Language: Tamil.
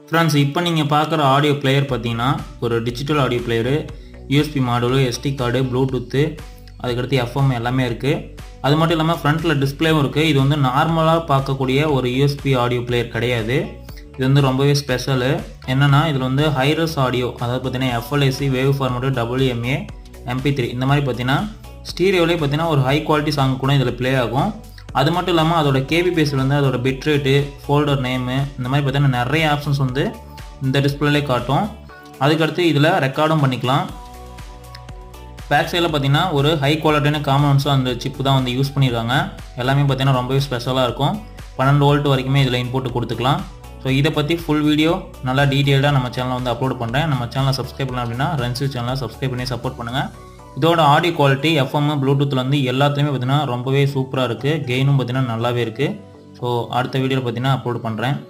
ஃப்ரெண்ட்ஸ் இப்போ நீங்கள் பார்க்குற ஆடியோ பிளேயர் பார்த்தீங்கன்னா ஒரு digital audio player USB model SD card bluetooth அதுக்கடுத்து எஃப்எம் எல்லாமே இருக்குது அது மட்டும் இல்லாமல் ஃப்ரண்ட்டில் டிஸ்பிளேவும் இருக்குது இது வந்து நார்மலாக பார்க்கக்கூடிய ஒரு யூஎஸ்பி ஆடியோ பிளேயர் கிடையாது இது வந்து ரொம்பவே ஸ்பெஷலு என்னென்னா இதில் வந்து ஹைரஸ் ஆடியோ அதாவது பார்த்தீங்கன்னா FLAC wave format WMA MP three இந்த மாதிரி பார்த்தீங்கன்னா ஸ்டீரியோலே பார்த்தீங்கன்னா ஒரு ஹை குவாலிட்டி சாங் கூட இதில் ப்ளே ஆகும் அது மட்டும் இல்லாமல் அதோட கேபிபிஎஸ்சில் வந்து அதோட பிட் ரேட்டு ஃபோல்டர் நேமு இந்த மாதிரி பார்த்தீங்கன்னா நிறைய ஆப்ஷன்ஸ் வந்து இந்த டிஸ்பிளேலே காட்டும் அதுக்கடுத்து இதில் ரெக்கார்டும் பண்ணிக்கலாம் பேக் சைடில் பார்த்தீங்கன்னா ஒரு ஹை குவாலிட்டியான காமன்ஸும் அந்த சிப்பு தான் வந்து யூஸ் பண்ணியிருக்காங்க எல்லாமே பார்த்தீங்கன்னா ரொம்பவே ஸ்பெஷலாக இருக்கும் பன்னெண்டு வோல்ட் வரைக்குமே இதில் இன்புட் கொடுத்துக்கலாம் ஸோ இதை பற்றி ஃபுல் வீடியோ நல்லா டீட்டெயில்டாக நம்ம சேனலில் வந்து அப்லோட் பண்ணுறேன் நம்ம சேனலை சப்ஸ்கிரைப் பண்ணலாம் அப்படின்னா ரென்சி சேனலை சப்ஸ்கிரைப் பண்ணி சப்போர்ட் பண்ணுங்கள் இதோட ஆடியோ குவாலிட்டி எஃப்எம் ப்ளூடூத்தில் வந்து எல்லாத்துலேயுமே பார்த்தீங்கன்னா ரொம்பவே சூப்பராக இருக்குது கெயினும் பார்த்தீங்கன்னா நல்லாவே இருக்குது ஸோ அடுத்த வீடியோவில் பார்த்தீங்கன்னா அப்லோட் பண்ணுறேன்